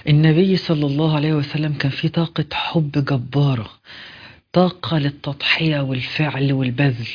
النبي صلى الله عليه وسلم كان في طاقة حب جبارة طاقة للتضحية والفعل والبذل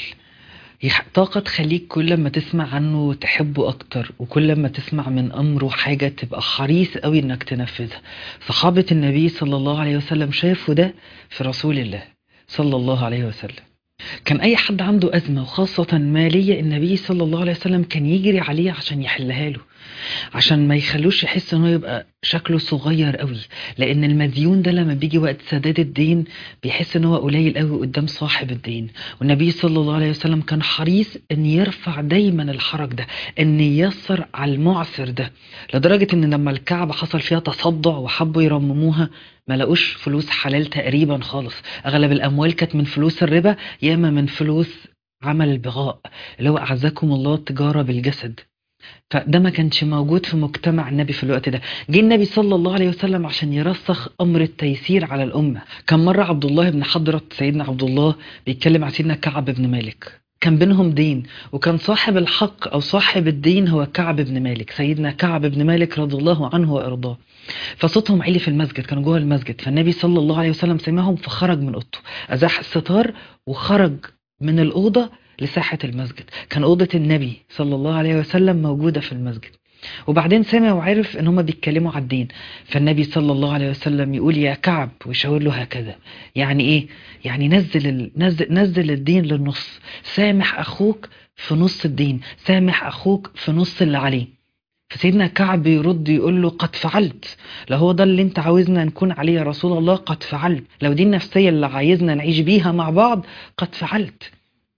يح- طاقة تخليك كل ما تسمع عنه تحبه أكتر وكل ما تسمع من أمره حاجة تبقى حريص قوي إنك تنفذها صحابة النبي صلى الله عليه وسلم شافوا ده في رسول الله صلى الله عليه وسلم كان أي حد عنده أزمة وخاصة مالية النبي صلى الله عليه وسلم كان يجري عليه عشان يحلها له عشان ما يخلوش يحس انه يبقى شكله صغير قوي لان المديون ده لما بيجي وقت سداد الدين بيحس ان هو قليل قوي قدام صاحب الدين والنبي صلى الله عليه وسلم كان حريص ان يرفع دايما الحرج ده ان ييسر على المعسر ده لدرجة ان لما الكعبة حصل فيها تصدع وحبوا يرمموها ما لقوش فلوس حلال تقريبا خالص اغلب الاموال كانت من فلوس الربا ياما من فلوس عمل البغاء اللي هو اعزكم الله التجارة بالجسد فده ما كانش موجود في مجتمع النبي في الوقت ده جه النبي صلى الله عليه وسلم عشان يرسخ امر التيسير على الامه كان مره عبد الله بن حضره سيدنا عبد الله بيتكلم عن سيدنا كعب بن مالك كان بينهم دين وكان صاحب الحق او صاحب الدين هو كعب بن مالك سيدنا كعب بن مالك رضي الله عنه وارضاه فصوتهم عالي في المسجد كانوا جوه المسجد فالنبي صلى الله عليه وسلم سمعهم فخرج من اوضته ازاح الستار وخرج من الاوضه لساحة المسجد كان أوضة النبي صلى الله عليه وسلم موجودة في المسجد وبعدين سمع وعرف ان هما بيتكلموا على الدين فالنبي صلى الله عليه وسلم يقول يا كعب ويشاور له هكذا يعني ايه يعني نزل ال... نزل نزل الدين للنص سامح اخوك في نص الدين سامح اخوك في نص اللي عليه فسيدنا كعب يرد يقول له قد فعلت لو هو ده اللي انت عاوزنا نكون عليه يا رسول الله قد فعلت لو دي النفسية اللي عايزنا نعيش بيها مع بعض قد فعلت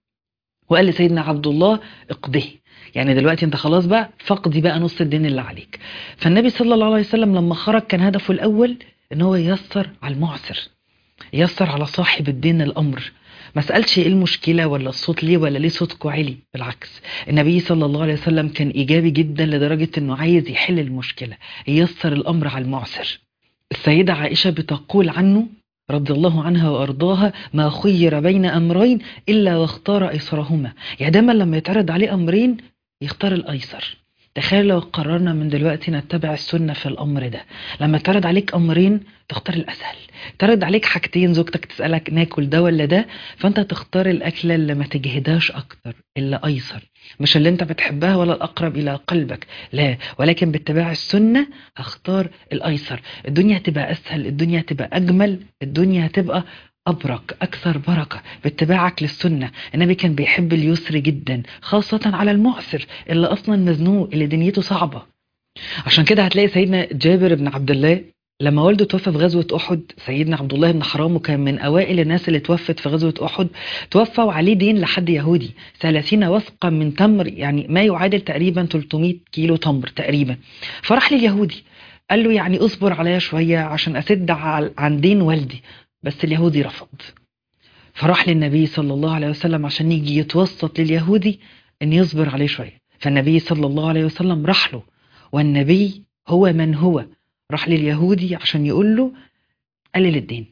وقال لسيدنا عبد الله اقضه يعني دلوقتي انت خلاص بقى فقدي بقى نص الدين اللي عليك فالنبي صلى الله عليه وسلم لما خرج كان هدفه الاول ان هو ييسر على المعسر ييسر على صاحب الدين الامر ما سالش ايه المشكله ولا الصوت ليه ولا ليه صوتكم عالي بالعكس النبي صلى الله عليه وسلم كان ايجابي جدا لدرجه انه عايز يحل المشكله ييسر الامر على المعسر السيده عائشه بتقول عنه رضي الله عنها وارضاها ما خير بين امرين الا واختار ايسرهما يعني دايما لما يتعرض عليه امرين يختار الايسر تخيل لو قررنا من دلوقتي نتبع السنة في الأمر ده لما تعرض عليك أمرين تختار الأسهل تعرض عليك حاجتين زوجتك تسألك ناكل ده ولا ده فأنت تختار الأكلة اللي ما تجهدهاش أكتر اللي أيسر مش اللي أنت بتحبها ولا الأقرب إلى قلبك لا ولكن باتباع السنة هختار الأيسر الدنيا هتبقى أسهل الدنيا هتبقى أجمل الدنيا هتبقى أبرك أكثر بركة باتباعك للسنة النبي كان بيحب اليسر جدا خاصة على المعسر اللي أصلا مزنوق اللي دنيته صعبة عشان كده هتلاقي سيدنا جابر بن عبد الله لما والده توفى في غزوة أحد سيدنا عبد الله بن حرام وكان من أوائل الناس اللي توفت في غزوة أحد توفى وعليه دين لحد يهودي 30 وثقا من تمر يعني ما يعادل تقريبا 300 كيلو تمر تقريبا فراح لليهودي قال له يعني اصبر عليا شوية عشان أسد عن دين والدي بس اليهودي رفض فراح للنبي صلى الله عليه وسلم عشان يجي يتوسط لليهودي ان يصبر عليه شويه فالنبي صلى الله عليه وسلم راح له والنبي هو من هو راح لليهودي عشان يقول له قلل الدين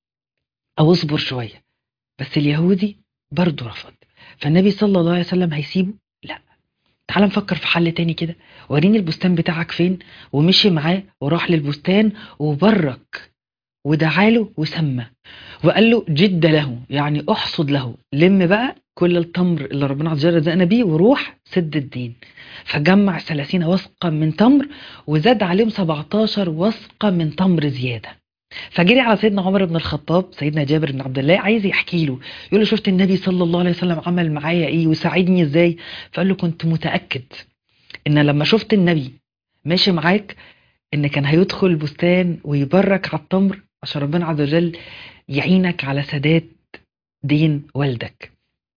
او اصبر شويه بس اليهودي برضه رفض فالنبي صلى الله عليه وسلم هيسيبه لا تعال نفكر في حل تاني كده وريني البستان بتاعك فين ومشي معاه وراح للبستان وبرك ودعاله وسمى وقال له جد له يعني احصد له لم بقى كل التمر اللي ربنا عز وجل رزقنا بيه وروح سد الدين فجمع 30 وثقا من تمر وزاد عليهم 17 وثقا من تمر زياده فجري على سيدنا عمر بن الخطاب سيدنا جابر بن عبد الله عايز يحكي له يقول له شفت النبي صلى الله عليه وسلم عمل معايا ايه وساعدني ازاي فقال له كنت متاكد ان لما شفت النبي ماشي معاك ان كان هيدخل البستان ويبرك على التمر عشان ربنا عز وجل يعينك على سداد دين والدك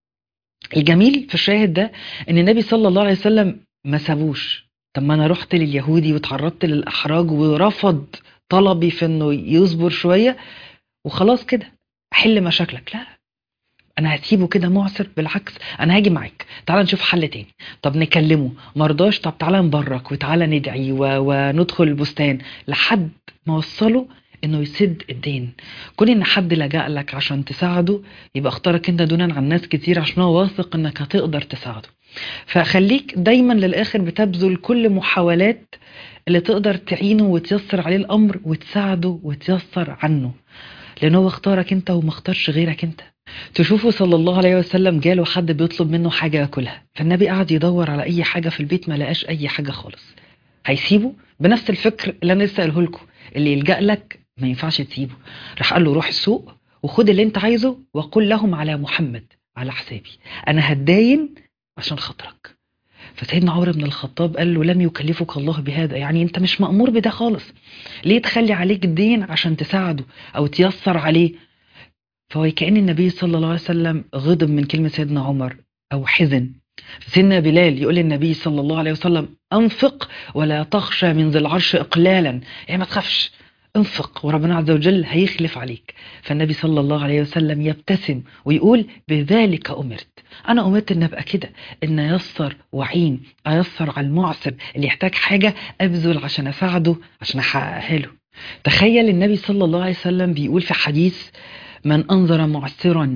الجميل في الشاهد ده ان النبي صلى الله عليه وسلم ما سابوش طب ما انا رحت لليهودي وتعرضت للاحراج ورفض طلبي في انه يصبر شويه وخلاص كده حل مشاكلك لا انا هسيبه كده معسر بالعكس انا هاجي معاك تعال نشوف حل تاني طب نكلمه مرضاش طب تعالى نبرك وتعالى ندعي و... وندخل البستان لحد ما وصله انه يسد الدين كون ان حد لجأ لك عشان تساعده يبقى اختارك انت دونا عن ناس كتير عشان هو واثق انك هتقدر تساعده فخليك دايما للآخر بتبذل كل محاولات اللي تقدر تعينه وتيسر عليه الأمر وتساعده وتيسر عنه لأن هو اختارك أنت وما اختارش غيرك أنت تشوفه صلى الله عليه وسلم جاله حد بيطلب منه حاجة ياكلها فالنبي قعد يدور على أي حاجة في البيت ما لقاش أي حاجة خالص هيسيبه بنفس الفكر اللي أنا لسه قاله لكم اللي يلجأ لك ما ينفعش تسيبه راح قال له روح السوق وخد اللي انت عايزه وقل لهم على محمد على حسابي انا هتداين عشان خاطرك فسيدنا عمر بن الخطاب قال له لم يكلفك الله بهذا يعني انت مش مأمور بده خالص ليه تخلي عليك الدين عشان تساعده او تيسر عليه فهو كأن النبي صلى الله عليه وسلم غضب من كلمة سيدنا عمر او حزن سيدنا بلال يقول للنبي صلى الله عليه وسلم انفق ولا تخشى من ذي العرش اقلالا يعني ما تخافش انفق وربنا عز وجل هيخلف عليك فالنبي صلى الله عليه وسلم يبتسم ويقول بذلك أمرت أنا أمرت أن أبقى كده أن يسر وعين أيسر على المعسر اللي يحتاج حاجة أبذل عشان أساعده عشان أحققها له تخيل النبي صلى الله عليه وسلم بيقول في حديث من أنظر معسرا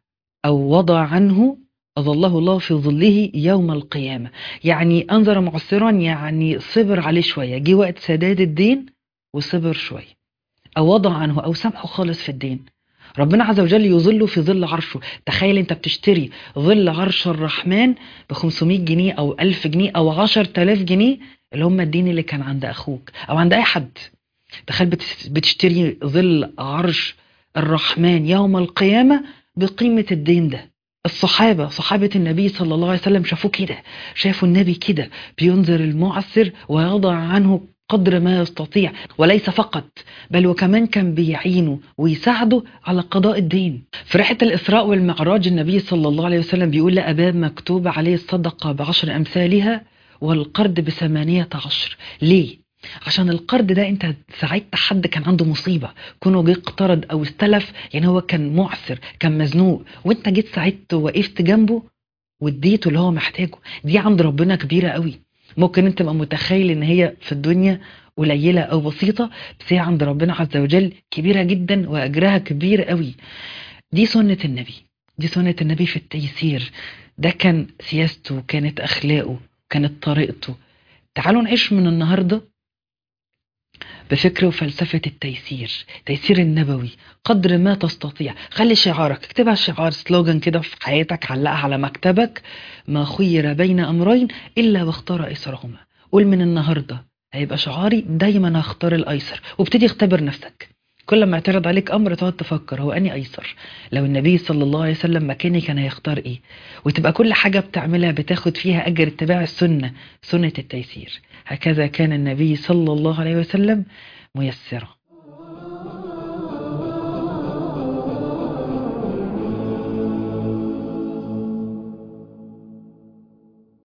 أو وضع عنه أظله الله في ظله يوم القيامة يعني أنظر معسرا يعني صبر عليه شوية جه وقت سداد الدين وصبر شوية أو وضع عنه أو سامحه خالص في الدين ربنا عز وجل يظله في ظل عرشه تخيل انت بتشتري ظل عرش الرحمن ب 500 جنيه او 1000 جنيه او 10000 جنيه اللي هم الدين اللي كان عند اخوك او عند اي حد تخيل بتشتري ظل عرش الرحمن يوم القيامة بقيمة الدين ده الصحابة صحابة النبي صلى الله عليه وسلم شافوه كده شافوا النبي كده بينذر المعسر ويضع عنه قدر ما يستطيع وليس فقط بل وكمان كان بيعينه ويساعده على قضاء الدين في رحلة الإسراء والمعراج النبي صلى الله عليه وسلم بيقول لأباب مكتوب عليه الصدقة بعشر أمثالها والقرض بثمانية عشر ليه؟ عشان القرض ده انت ساعدت حد كان عنده مصيبة كونه جه اقترض او استلف يعني هو كان معسر كان مزنوق وانت جيت ساعدته وقفت جنبه واديته اللي هو محتاجه دي عند ربنا كبيرة قوي ممكن انت تبقى متخيل ان هي في الدنيا قليلة او بسيطة بس هي عند ربنا عز وجل كبيرة جدا واجرها كبير قوي دي سنة النبي دي سنة النبي في التيسير ده كان سياسته كانت اخلاقه كانت طريقته تعالوا نعيش من النهاردة بفكر وفلسفة التيسير تيسير النبوي قدر ما تستطيع خلي شعارك اكتبها شعار سلوجان كده في حياتك علقها على مكتبك ما خير بين أمرين إلا واختار أيسرهما قول من النهاردة هيبقى شعاري دايما هختار الأيسر وابتدي اختبر نفسك كل ما اعترض عليك امر تقعد تفكر هو اني ايسر لو النبي صلى الله عليه وسلم مكاني كان هيختار ايه وتبقى كل حاجه بتعملها بتاخد فيها اجر اتباع السنه سنه التيسير هكذا كان النبي صلى الله عليه وسلم ميسرا